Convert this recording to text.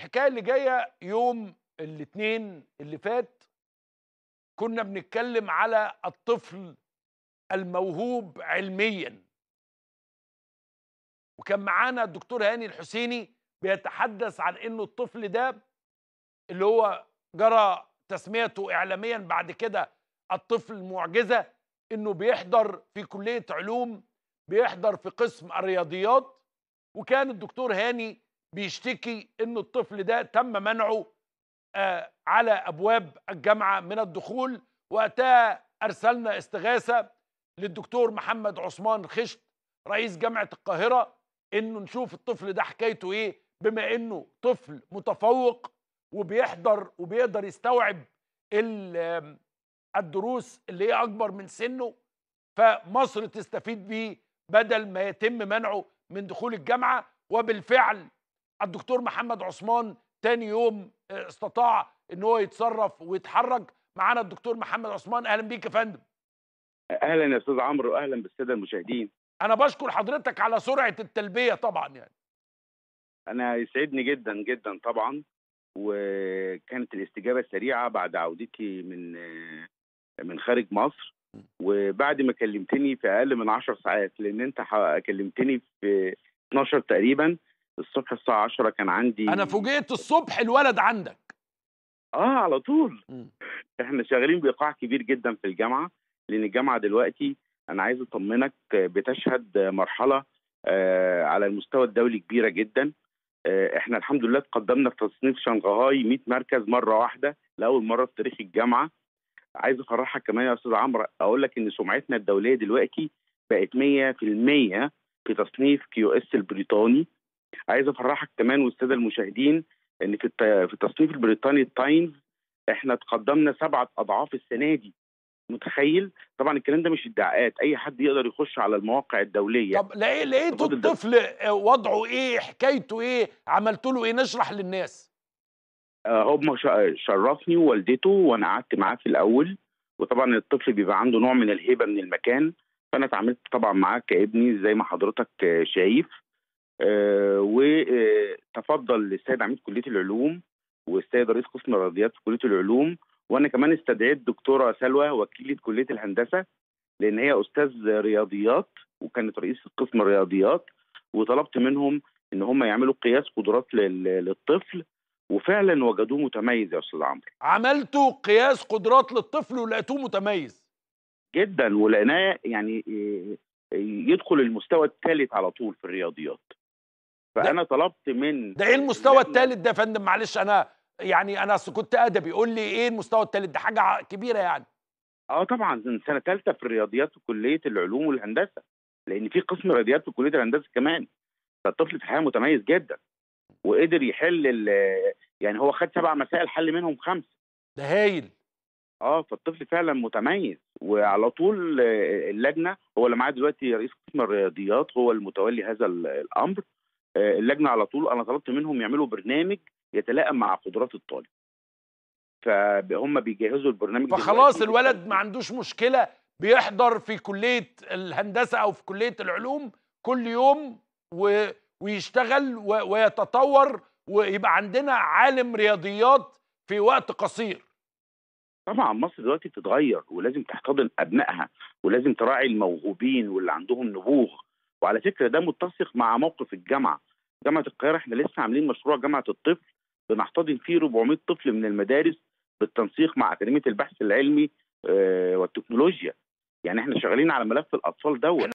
الحكايه اللي جايه يوم الاثنين اللي فات كنا بنتكلم على الطفل الموهوب علميا وكان معانا الدكتور هاني الحسيني بيتحدث عن انه الطفل ده اللي هو جرى تسميته اعلاميا بعد كده الطفل المعجزه انه بيحضر في كليه علوم بيحضر في قسم الرياضيات وكان الدكتور هاني بيشتكي انه الطفل ده تم منعه آه على ابواب الجامعه من الدخول وقتها ارسلنا استغاثه للدكتور محمد عثمان خشت رئيس جامعه القاهره انه نشوف الطفل ده حكايته ايه بما انه طفل متفوق وبيحضر وبيقدر يستوعب الدروس اللي هي اكبر من سنه فمصر تستفيد بيه بدل ما يتم منعه من دخول الجامعه وبالفعل الدكتور محمد عثمان تاني يوم استطاع ان هو يتصرف ويتحرك معانا الدكتور محمد عثمان اهلا بيك يا فندم اهلا يا استاذ عمرو واهلا بالساده المشاهدين انا بشكر حضرتك على سرعه التلبيه طبعا يعني انا يسعدني جدا جدا طبعا وكانت الاستجابه سريعه بعد عودتي من من خارج مصر وبعد ما كلمتني في اقل من 10 ساعات لان انت كلمتني في 12 تقريبا الصبح الساعه 10 كان عندي انا فوجئت الصبح الولد عندك اه على طول م. احنا شغالين بايقاع كبير جدا في الجامعه لان الجامعه دلوقتي انا عايز اطمنك بتشهد مرحله آه على المستوى الدولي كبيره جدا آه احنا الحمد لله تقدمنا في تصنيف شنغهاي 100 مركز مره واحده لاول مره في تاريخ الجامعه عايز افرحك كمان يا استاذ عمرو اقول لك ان سمعتنا الدوليه دلوقتي بقت 100% في تصنيف كيو اس البريطاني عايز افرحك كمان والساده المشاهدين ان في في التصنيف البريطاني التايمز احنا تقدمنا سبعه اضعاف السنه دي متخيل طبعا الكلام ده مش ادعاءات اي حد يقدر يخش على المواقع الدوليه طب لقيتوا الطفل وضعه ايه حكايته ايه عملت له ايه نشرح للناس هم شرفني ووالدته وانا قعدت معاه في الاول وطبعا الطفل بيبقى عنده نوع من الهيبه من المكان فانا اتعاملت طبعا معاه كابني زي ما حضرتك شايف أه وتفضل السيد عميد كليه العلوم والسيد رئيس قسم الرياضيات في كليه العلوم وانا كمان استدعيت دكتوره سلوى وكيله كليه الهندسه لان هي استاذ رياضيات وكانت رئيس قسم الرياضيات وطلبت منهم ان هم يعملوا قياس قدرات للطفل وفعلا وجدوه متميز يا استاذ عمرو عملتوا قياس قدرات للطفل ولقيتوه متميز جدا ولقيناه يعني يدخل المستوى الثالث على طول في الرياضيات فانا طلبت من ده ايه المستوى الثالث ده يا فندم معلش انا يعني انا اصل كنت ادبي قول لي ايه المستوى الثالث ده حاجه كبيره يعني اه طبعا من سنه ثالثه في الرياضيات في كليه العلوم والهندسه لان في قسم رياضيات في كليه الهندسه كمان فالطفل في الحقيقه متميز جدا وقدر يحل يعني هو خد سبع مسائل حل منهم خمسه ده هايل اه فالطفل فعلا متميز وعلى طول اللجنه هو اللي معاه دلوقتي رئيس قسم الرياضيات هو المتولي هذا الامر اللجنه على طول انا طلبت منهم يعملوا برنامج يتلائم مع قدرات الطالب فهم بيجهزوا البرنامج فخلاص الولد ما عندوش مشكله بيحضر في كليه الهندسه او في كليه العلوم كل يوم و... ويشتغل و... ويتطور ويبقى عندنا عالم رياضيات في وقت قصير طبعا مصر دلوقتي بتتغير ولازم تحتضن ابنائها ولازم تراعي الموهوبين واللي عندهم نبوغ وعلى فكره ده متسق مع موقف الجامعه جامعه القاهره احنا لسه عاملين مشروع جامعه الطفل بنحتضن فيه 400 طفل من المدارس بالتنسيق مع اكاديميه البحث العلمي والتكنولوجيا يعني احنا شغالين على ملف الاطفال دوت